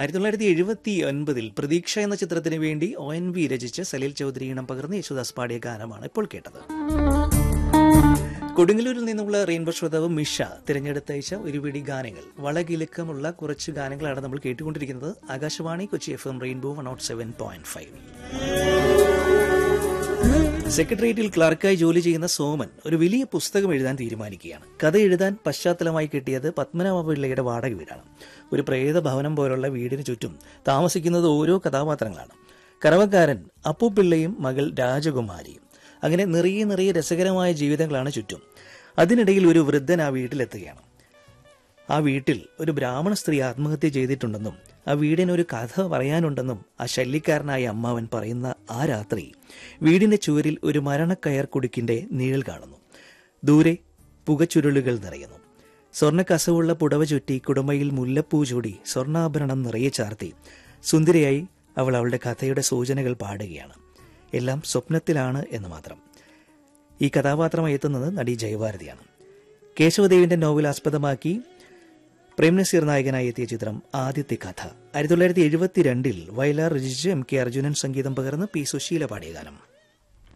ആയിരത്തി തൊള്ളായിരത്തി എഴുപത്തി ഒൻപതിൽ പ്രതീക്ഷ എന്ന ചിത്രത്തിന് വേണ്ടി ഒ എൻ വി രചിച്ച് സലീൽ ചൗധരി ഇണം പകർന്ന് യേശുദാസ് പാടിയ ഗാനമാണ് ഇപ്പോൾ കേട്ടത് കൊടുങ്ങല്ലൂരിൽ നിന്നുള്ള റെയിൻബോ ശ്രോതാവ് മിഷ തിരഞ്ഞെടുത്തയച്ച ഒരു പിടി ഗാനങ്ങൾ വളകിലുക്കമുള്ള കുറച്ച് ഗാനങ്ങളാണ് നമ്മൾ കേട്ടുകൊണ്ടിരിക്കുന്നത് Akashvani Kochi F M Rainbow one out seven point five സെക്രട്ടേറിയറ്റിൽ ക്ലർക്കായി ജോലി ചെയ്യുന്ന സോമൻ ഒരു വലിയ പുസ്തകം എഴുതാൻ തീരുമാനിക്കുകയാണ് കഥ എഴുതാൻ പശ്ചാത്തലമായി കിട്ടിയത് പത്മനാഭ പിള്ളയുടെ വാടക വീടാണ് ഒരു പ്രേത ഭവനം പോലുള്ള വീടിന് ചുറ്റും താമസിക്കുന്നത് ഓരോ കഥാപാത്രങ്ങളാണ് കറവക്കാരൻ അപ്പുപിള്ളയും മകൾ രാജകുമാരിയും അങ്ങനെ നിറയെ നിറയെ രസകരമായ ജീവിതങ്ങളാണ് ചുറ്റും അതിനിടയിൽ ഒരു വൃദ്ധൻ ആ വീട്ടിലെത്തുകയാണ് ആ വീട്ടിൽ ഒരു ബ്രാഹ്മണ സ്ത്രീ ആത്മഹത്യ ചെയ്തിട്ടുണ്ടെന്നും ആ വീടിന് ഒരു കഥ പറയാനുണ്ടെന്നും ആ ശല്യക്കാരനായ അമ്മാവൻ പറയുന്ന ആ രാത്രി വീടിന്റെ ചുവരിൽ ഒരു മരണക്കയർ കുടുക്കിന്റെ നിഴൽ കാണുന്നു ദൂരെ പുകച്ചുരുളുകൾ നിറയുന്നു സ്വർണ്ണക്കസവുള്ള പുടവ ചുറ്റി കുടുംബയിൽ മുല്ലപ്പൂ ചൂടി സ്വർണ്ണാഭരണം നിറയെ ചാർത്തി സുന്ദരിയായി അവൾ അവളുടെ കഥയുടെ സൂചനകൾ പാടുകയാണ് എല്ലാം സ്വപ്നത്തിലാണ് എന്ന് മാത്രം ഈ കഥാപാത്രമായി എത്തുന്നത് നടി ജയഭാരതിയാണ് കേശവദേവിന്റെ നോവൽ ആസ്പദമാക്കി പ്രേം നസീർ നായകനായി എത്തിയ ചിത്രം ആദ്യത്തെ കഥ ആയിരത്തി തൊള്ളായിരത്തി എഴുപത്തിരണ്ടിൽ വയലാർ രചിച്ച് എം കെ അർജുനൻ സംഗീതം പകർന്ന് പി സുശീല പാടിയ ഗാനം